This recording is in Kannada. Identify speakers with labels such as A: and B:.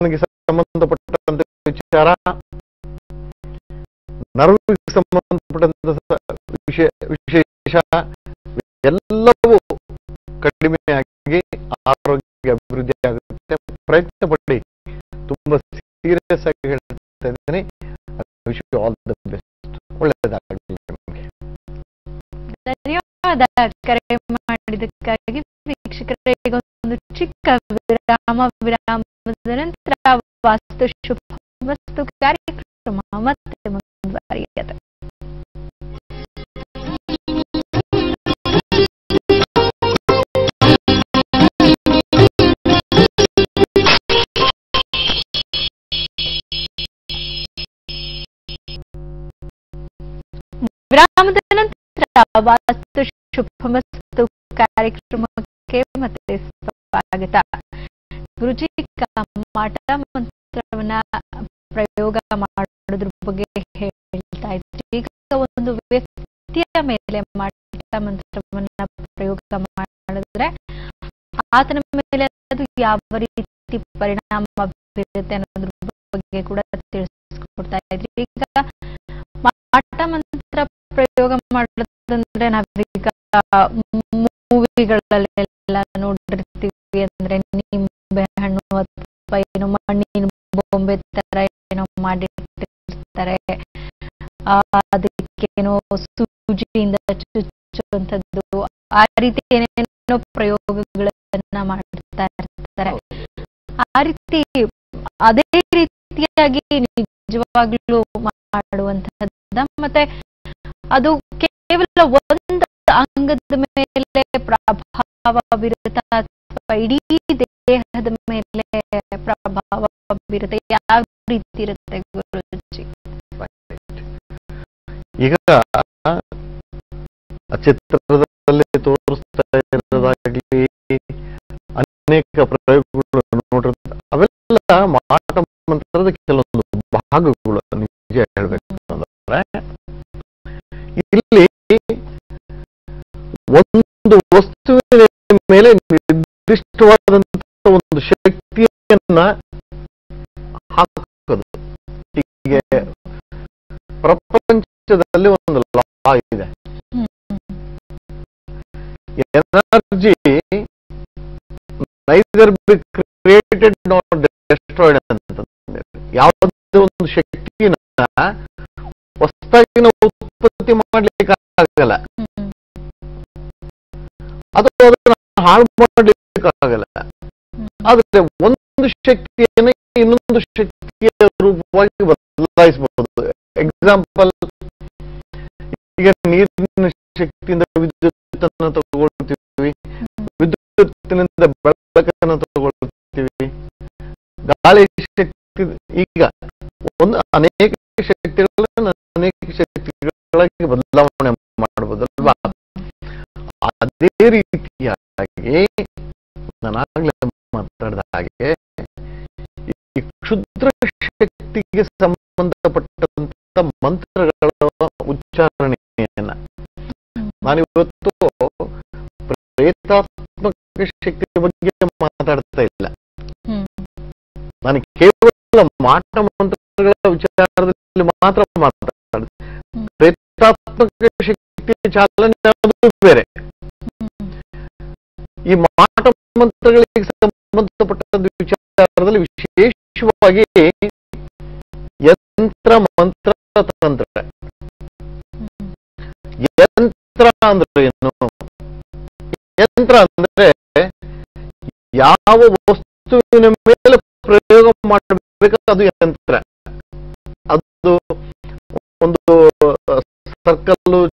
A: ನ್ಯೂರಾನ್ಗೆ ಸಂಬಂಧಪಟ್ಟಂತ ವಿಚಾರ ನರ್ವ್ಗೆ ಸಂಬಂಧಪಟ್ಟಂತ ವಿಷಯ ವಿಶೇಷ ಎಲ್ಲವೂ ಕಡಿಮೆ ಆಗಿ ಆರೋಗ್ಯ ಅಭಿವೃದ್ಧಿ ಆಗುತ್ತೆ ಪ್ರಯತ್ನ ಪಡಿ ತುಂಬಾ ಸೀರಿಯಸ್ ಆಗಿ ಹೇಳ್ತಾ ಇದ್ದೀನಿ wish you all the best ಒಳ್ಳೆಯದಾಗಲಿ ನಿಮಗೆ
B: ಧನ್ಯವಾದ ಕರೆ ಮಾಡಿದ್ದಕ್ಕಾಗಿ ವೀಕ್ಷಕರೇ ಈಗ ಒಂದು ಚಿಕ್ಕ ವಿರಾಮ ವಿರಾಮದ ನಂತರ ವಾಸ್ತು ಶುಭ ವಸ್ತು ಕಾರ್ಯಕ್ರಮ ಮತ್ತೆ ಮುಂದುವರಿಯುತ್ತದೆ ವಿರಾಮದ ನಂತರ ವಾಸ್ತು ಶುಭ ವಸ್ತು ಕಾರ್ಯಕ್ರಮಕ್ಕೆ ಮತ್ತೆ ಸ್ವಾಗತ ಗುರುಜಿ ಮಾಟ ಮಂತ್ರವನ್ನ ಪ್ರಯೋಗ ಮಾಡೋದ್ರ ಬಗ್ಗೆ ಹೇಳ್ತಾ ಇದ್ರಿ ಈಗ ಒಂದು ವ್ಯಕ್ತಿಯ ಮೇಲೆ ಮಾಟ ಮಂತ್ರವನ್ನ ಪ್ರಯೋಗ ಮಾಡಿದ್ರೆ ಆತನ ಮೇಲೆ ಅದು ಯಾವ ರೀತಿ ಪರಿಣಾಮ ಬೀರುತ್ತೆ ಅನ್ನೋದ್ರ ಬಗ್ಗೆ ಕೂಡ ತಿಳಿಸ್ಕೊಡ್ತಾ ಇದ್ರಿ ಈಗ ಮಾಟ ಮಂತ್ರ ಪ್ರಯೋಗ ಮಾಡೋದಂದ್ರೆ ನಾವೀಗ ಮೂವಿಗಳಲ್ಲೆಲ್ಲ ನೋಡಿರ್ತೀವಿ ಅಂದ್ರೆ ನಿಂಬೆ ಹಣ್ಣು ಅಥವಾ ಏನೋ ಮಣ್ಣಿನ ಬೊಂಬೆ ತರ ಏನೋ ಮಾಡಿರ್ತಾರೆ ಆ, ಅದಕ್ಕೇನೋ ಸೂಜಿಯಿಂದ ಚುಚ್ಚುವಂಥದ್ದು ಆ ರೀತಿ ಏನೇನೋ ಪ್ರಯೋಗಗಳನ್ನ ಮಾಡ್ತಾ ಇರ್ತಾರೆ ಆ ರೀತಿ ಅದೇ ರೀತಿಯಾಗಿ ನಿಜವಾಗ್ಲೂ ಮಾಡುವಂತಹದ್ದ ಮತ್ತೆ ಅದು ಕೇವಲ ಒಂದು ಅಂಗದ ಮೇಲೆ ಪ್ರಭಾವ ಬೀರುತ್ತ ಅಥವಾ ಇಡೀ ದೇಹದ ಮೇಲೆ ಪ್ರಭಾವ ಬೀರುತ್ತೆ ಯಾವ ರೀತಿ ಇರುತ್ತೆ ಗುರುಜಿ
A: ಈಗ ಆ ಚಿತ್ರದಲ್ಲಿ ತೋರಿಸ್ತಾ ಇರೋದಾಗ್ಲಿ ಅನೇಕ ಪ್ರಯೋಗಗಳು ನೋಡಿರ್ತಾರೆ ಅವೆಲ್ಲ ಮಾಟ ಮಂತ್ರದ ಕೆಲವೊಂದು ಭಾಗಗಳು ನಿಜ ಹೇಳ್ಬೇಕು ಅಂದ್ರೆ ಇಲ್ಲಿ ಒಂದು ವಸ್ತುವಿನ ಮೇಲೆ ನಿರ್ದಿಷ್ಟವಾದಂತ ಒಂದು ಶಕ್ತಿಯನ್ನ ಹಾಕೋದು ಹೀಗೆ ಪ್ರಪಂಚದಲ್ಲಿ ಒಂದು ಲಾ ಇದೆ
B: hmm.
A: Energy neither be created not destroyed ಅಂತ ಯಾವುದೇ ಒಂದು ಶಕ್ತಿನ ಹೊಸದಾಗಿ ನಾವು ಉತ್ಪತ್ತಿ ಮಾಡ್ಲಿಕ್ಕೆ ಆಗಲ್ಲ
B: ಹ್ಮ್.
A: ಅದು ಅದನ್ನ ಹಾಳು ಮಾಡ್ಲಿಕ್ಕೆ ಆಗಲ್ಲ
B: ಹ್ಮ್.
A: ಆದ್ರೆ ಒಂದು ಶಕ್ತಿಯನ್ನ ಇನ್ನೊಂದು ಶಕ್ತಿಯ ರೂಪವಾಗಿ ಬದಲಾಯಿಸಬಹುದು ಎಕ್ಸಾಂಪಲ್ ಈಗ ನೀರಿನ ಶಕ್ತಿಯಿಂದ ವಿದ್ಯುತ್ ಅನ್ನು ತಗೊಳ್ತೀವಿ ವಿದ್ಯುತ್ತಿನಿಂದ ಬೆಳಕನ್ನು ತಗೊಳ್ತೀವಿ ಗಾಳಿ ಶಕ್ತಿ ಈಗ ಒಂದು ಅನೇಕ ಶಕ್ತಿಗಳನ್ನ ಅನೇಕ ಶಕ್ತಿಗಳಾಗಿ ಬದಲಾವಣೆ ಮಾಡಬಹುದಲ್ವಾ ಅದೇ ರೀತಿಯಾಗಿ ನಾನಾಗ್ಲೇ ಮಾತಾಡಿದ ಹಾಗೆ ಈ ಕ್ಷುದ್ರ ಶಕ್ತಿಗೆ ಸಂಬಂಧಪಟ್ಟಂತ ಮಂತ್ರಗಳ ಉಚ್ಚಾರಣೆಯನ್ನ ನಾನಿವತ್ತು ಪ್ರೇತಾತ್ಮಕ ಶಕ್ತಿಯ ಬಗ್ಗೆ ಮಾತಾಡ್ತಾ ಇಲ್ಲ
B: ಹ್ಮ್.
A: ನಾನು ಕೇವಲ ಮಾಟ ಮಂತ್ರಗಳ ವಿಚಾರದಲ್ಲಿ ಮಾತ್ರ ಮಾತಾಡ್ತೇನೆ
B: ಹ್ಮ್.
A: ಪ್ರೇತಾತ್ಮಕ ಶಕ್ತಿಯ ಚಾಲನೆ ಅದು ಬೇರೆ ಈ ಮಾಟ ಮಂತ್ರಗಳಿಗೆ ಸಂಬಂಧಪಟ್ಟ ವಿಚಾರದಲ್ಲಿ ವಿಶೇಷವಾಗಿ ಯಂತ್ರ ಮಂತ್ರ ತಂತ್ರ ಯಂತ್ರ ಅಂದ್ರೆ ಏನು ಯಂತ್ರ ಅಂದ್ರೆ ಯಾವ ವಸ್ತುವಿನ ಮೇಲೆ ಪ್ರಯೋಗ ಮಾಡಬೇಕು ಅದು ಯಂತ್ರ ಅದು ಒಂದು ಸರ್ಕಲ್